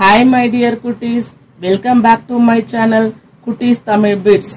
hi my dear kutties welcome back to my channel Kutties Tamil bits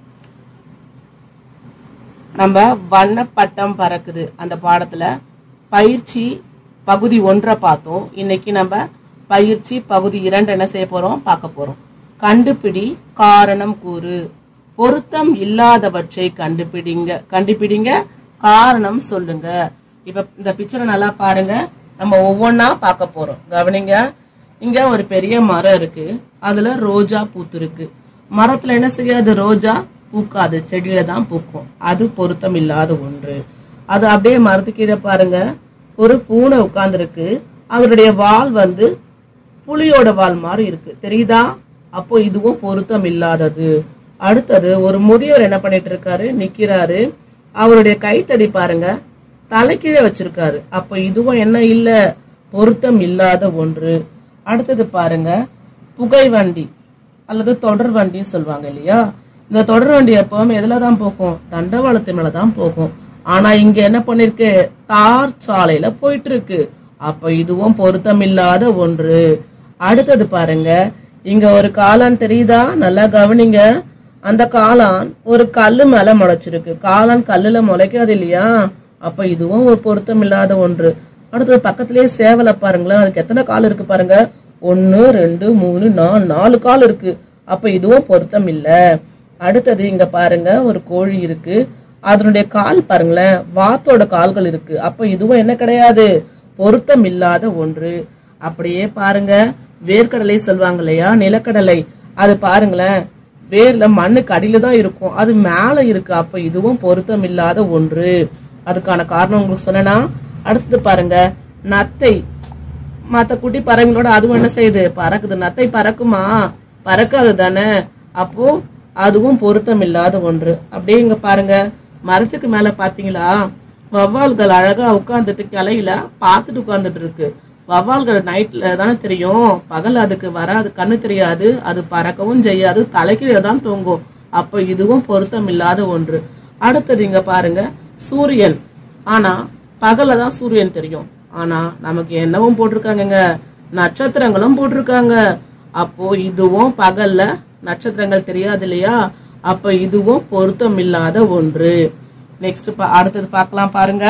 நம்ம வண்ணப்பட்டம் பறக்குது அந்த பாடத்துல பயிற்சி பகுதி ஒன்றை பார்த்தோம் இன்னைக்கு நம்ம பயிற்சி பகுதி இரண்டு என்ன செய்ய போறோம் பார்க்க போறோம் கண்டுபிடி காரணம் கூறு பொருத்தம் இல்லாதவற்றை கண்டுபிடிங்க கண்டுபிடிங்க காரணம் சொல்லுங்க இப்ப இந்த பிக்சரை நல்லா பாருங்க நம்ம ஒவ்வொன்னா பார்க்க போறோம் கவனிங்க இங்க ஒரு பெரிய மரம் இருக்கு அதுல ரோஜா பூத்திருக்கு மரத்துல என்ன செய்யாது ரோஜா பூக்காது செடியில தான் பூக்கும் அது பொருத்தம் இல்லாத ஒன்று அது அப்படியே மரத்து கீழே பாருங்க ஒரு பூனை உட்கார்ந்துருக்கு அதனுடைய வால் வந்து புலியோட வால் மாதிரி இருக்கு தெரியுதா அப்போ இதுவும் பொருத்தம் இல்லாதது அடுத்தது ஒரு முதியோர் என்ன பண்ணிட்டு இருக்காரு நிக்கிறாரு அவருடைய கைத்தடி பாருங்க தலைக்கீழே வச்சிருக்காரு அப்ப இதுவும் என்ன இல்ல பொருத்தம் இல்லாத ஒன்று அடுத்தது பாருங்க புகை வண்டி அல்லது தொடர் வண்டின்னு சொல்லுவாங்க இல்லையா இந்த தொடர் வண்டி எப்பவுமே எதுல தான் போகும் தண்டவாளத்து மேல தான் போகும் ஆனா இங்க என்ன பண்ணிருக்கு தார் சாலையில போயிட்டு இருக்கு அப்ப இதுவும் பொருத்தம் இல்லாத ஒன்று அடுத்தது பாருங்க இங்க ஒரு காளான் தெரியுதா நல்லா கவனிங்க அந்த காளான் ஒரு கல்லு மேல முளைச்சிருக்கு காளான் கல்லுல முளைக்காது இல்லையா அப்ப இதுவும் ஒரு பொருத்தம் இல்லாத ஒன்று அடுத்தது பக்கத்திலேயே சேவலை பாருங்களேன் அதுக்கு எத்தனை கால் இருக்கு பாருங்க ஒன்னு ரெண்டு மூணு நாலு நாலு கால் இருக்கு அப்ப இதுவும் பொருத்தம் இல்ல அடுத்தது இங்க பாருங்க ஒரு கோழி இருக்கு அதனுடைய கால் பாருங்களேன் வாத்தோட கால்கள் இருக்கு அப்ப இதுவும் என்ன கிடையாது பொருத்தம் இல்லாத ஒன்று அப்படியே பாருங்க வேர்க்கடலை சொல்லுவாங்க இல்லையா நிலக்கடலை அது பாருங்களேன் வேர்ல மண்ணுக்கு அடியில தான் இருக்கும் அது மேல இருக்கு அப்ப இதுவும் பொருத்தம் இல்லாத ஒன்று அதுக்கான காரணம் உங்களுக்கு சொன்னா அடுத்தது பாருங்க நத்தை மத்த குட்டி பறவைங்களோட அதுவும் என்ன செய்யுது பறக்குது நத்தை பறக்குமா பறக்காது தானே அப்போ அதுவும் பொருத்தம் இல்லாத ஒன்று அப்படியே இங்க பாருங்க மரத்துக்கு மேல பாத்தீங்களா வவ்வால்கள் அழகா உட்கார்ந்துட்டு கிளையில பார்த்துட்டு உட்கார்ந்துட்டு இருக்கு வவ்வால்கள் நைட்ல தானே தெரியும் பகல் அதுக்கு வராது கண்ணு தெரியாது அது பறக்கவும் செய்யாது தலைக்கீழ தான் தொங்கும் அப்ப இதுவும் பொருத்தம் இல்லாத ஒன்று அடுத்தது இங்க பாருங்க சூரியன் ஆனா பகல்ல தான் சூரியன் தெரியும் ஆனா நமக்கு என்னவும் போட்டிருக்காங்கங்க நட்சத்திரங்களும் போட்டிருக்காங்க அப்போ இதுவும் பகல்ல நட்சத்திரங்கள் தெரியாது இல்லையா அப்ப இதுவும் பொருத்தம் இல்லாத ஒன்று நெக்ஸ்ட் அடுத்தது பார்க்கலாம் பாருங்க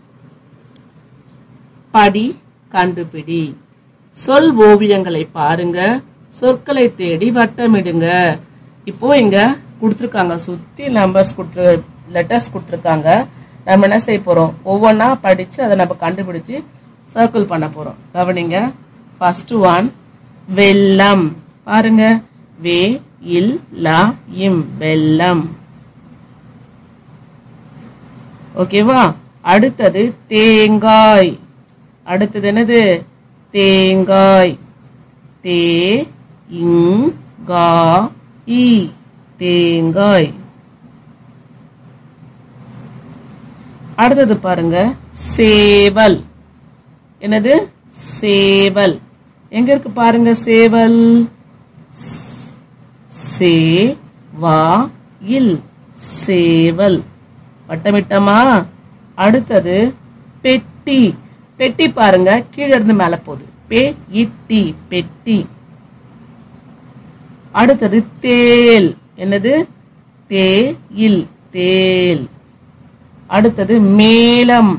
படி கண்டுபிடி சொல் ஓவியங்களை பாருங்க சொற்களை தேடி வட்டமிடுங்க இப்போ இங்க கொடுத்துருக்காங்க சுத்தி நம்பர்ஸ் கொடுத்து லெட்டர்ஸ் கொடுத்துருக்காங்க நம்ம என்ன செய்ய போறோம் ஒவ்வொன்றா படிச்சு அதை நம்ம கண்டுபிடிச்சு சர்க்கிள் பண்ண போறோம் கவனிங்க ஃபர்ஸ்ட் ஒன் வெள்ளம் பாருங்க வே இல் லா இம் வெள்ளம் ஓகேவா அடுத்தது தேங்காய் அடுத்தது என்னது தேங்காய் தே இங் கா இ தேங்காய் அடுத்தது பாருங்க சேவல் என்னது சேவல் எங்க இருக்கு பாருங்க சேவல் சே வா இல் சேவல் வட்டமிட்டமா அடுத்தது பெட்டி பெட்டி பாருங்க கீழே இருந்து மேல போகுது பே இட்டி பெட்டி அடுத்தது தேல் என்னது தே இல் தேல் அடுத்தது மேலம்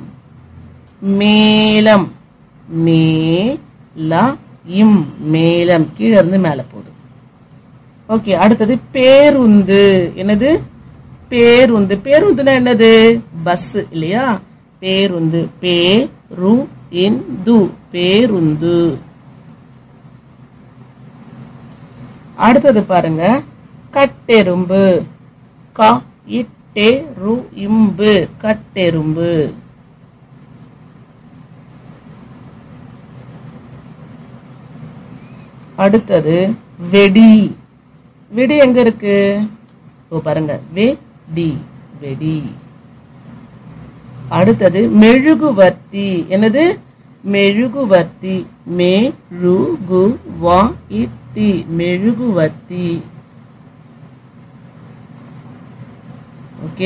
மேலம் மே ல இம் மேலம் கீழே இருந்து மேல போகுது ஓகே அடுத்தது பேருந்து என்னது பேருந்து பேருந்துனா என்னது பஸ் இல்லையா பேருந்து பே ரு இந்து பேருந்து அடுத்தது பாருங்க கட்டெரும்பு க இட்டே ரு இம்பு கட்டெரும்பு அடுத்தது வெடி வெடி எங்க இருக்கு ஓ பாருங்க வெடி வெடி அடுத்தது மெழுகுவர்த்தி என்னது மெழுகுவர்த்தி மே ரு கு வா இத்தி மெழுகுவர்த்தி ஓகே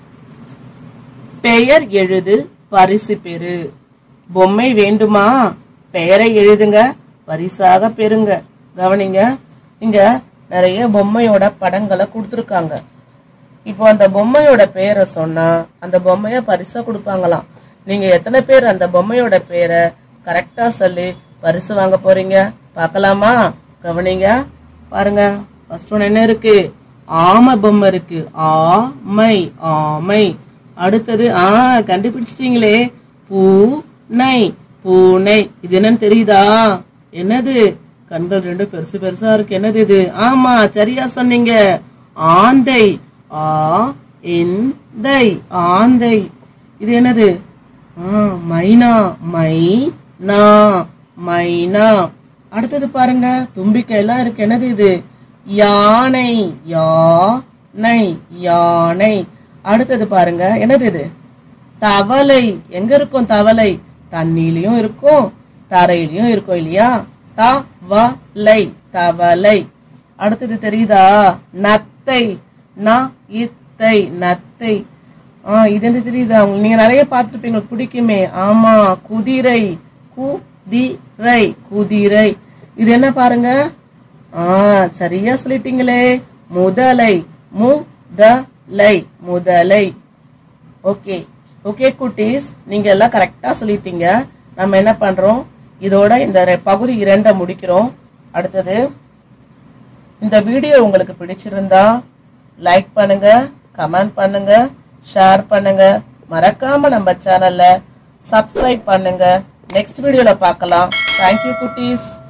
பெயர் எழுது பரிசு பெறு பொம்மை வேண்டுமா பெயரை எழுதுங்க பரிசாக பெறுங்க கவனிங்க இங்க நிறைய பொம்மையோட படங்களை கொடுத்துருக்காங்க இப்போ அந்த பொம்மையோட பேரை சொன்னா அந்த பொம்மைய பரிசா கொடுப்பாங்களாம் நீங்க எத்தனை பேர் அந்த பொம்மையோட பேரை கரெக்டா சொல்லி பரிசு வாங்க போறீங்க பார்க்கலாமா கவனிங்க பாருங்க ஃபர்ஸ்ட் ஒன் என்ன இருக்கு ஆமை பொம்மை இருக்கு ஆமை ஆமை அடுத்தது ஆ கண்டுபிடிச்சிட்டீங்களே பூனை பூனை இது என்னன்னு தெரியுதா என்னது கண்கள் ரெண்டும் பெருசு பெருசா இருக்கு என்னது இது ஆமா சரியா சொன்னீங்க ஆந்தை ஆ இந்தை ஆந்தை இது என்னது ஆ மைனா மை நா மைனா அடுத்தது பாருங்க தும்பிக்கை எல்லாம் இருக்கு என்னது இது யானை யானை யானை அடுத்தது பாருங்க என்னது இது தவளை எங்க இருக்கும் தவளை தண்ணியிலயும் இருக்கும் தரையிலயும் இருக்கும் இல்லையா தவளை தவளை அடுத்தது தெரியுதா நத்தை ந இத்தை நத்தை ஆ இது என்ன தெரியுதா உங்களுக்கு- நீங்க நிறைய பார்த்திருப்பீங்க உங்களுக்கு பிடிக்குமே ஆமா குதிரை குதிரை குதிரை இது என்ன பாருங்க ஆ சரியா சொல்லிட்டீங்களே முதலை முதலை முதலை ஓகே ஓகே குட்டீஸ் நீங்க எல்லாம் கரெக்டா சொல்லிட்டீங்க நம்ம என்ன பண்றோம் இதோட இந்த ரெ- பகுதி இரண்டை முடிக்கிறோம் அடுத்தது இந்த வீடியோ உங்களுக்கு பிடிச்சிருந்தா லைக் பண்ணுங்க கமெண்ட் பண்ணுங்க ஷேர் பண்ணுங்க மறக்காம நம்ம சேனல்ல சப்ஸ்கிரைப் பண்ணுங்க நெக்ஸ்ட் வீடியோல பார்க்கலாம் தேங்க்யூ குட்டீஸ்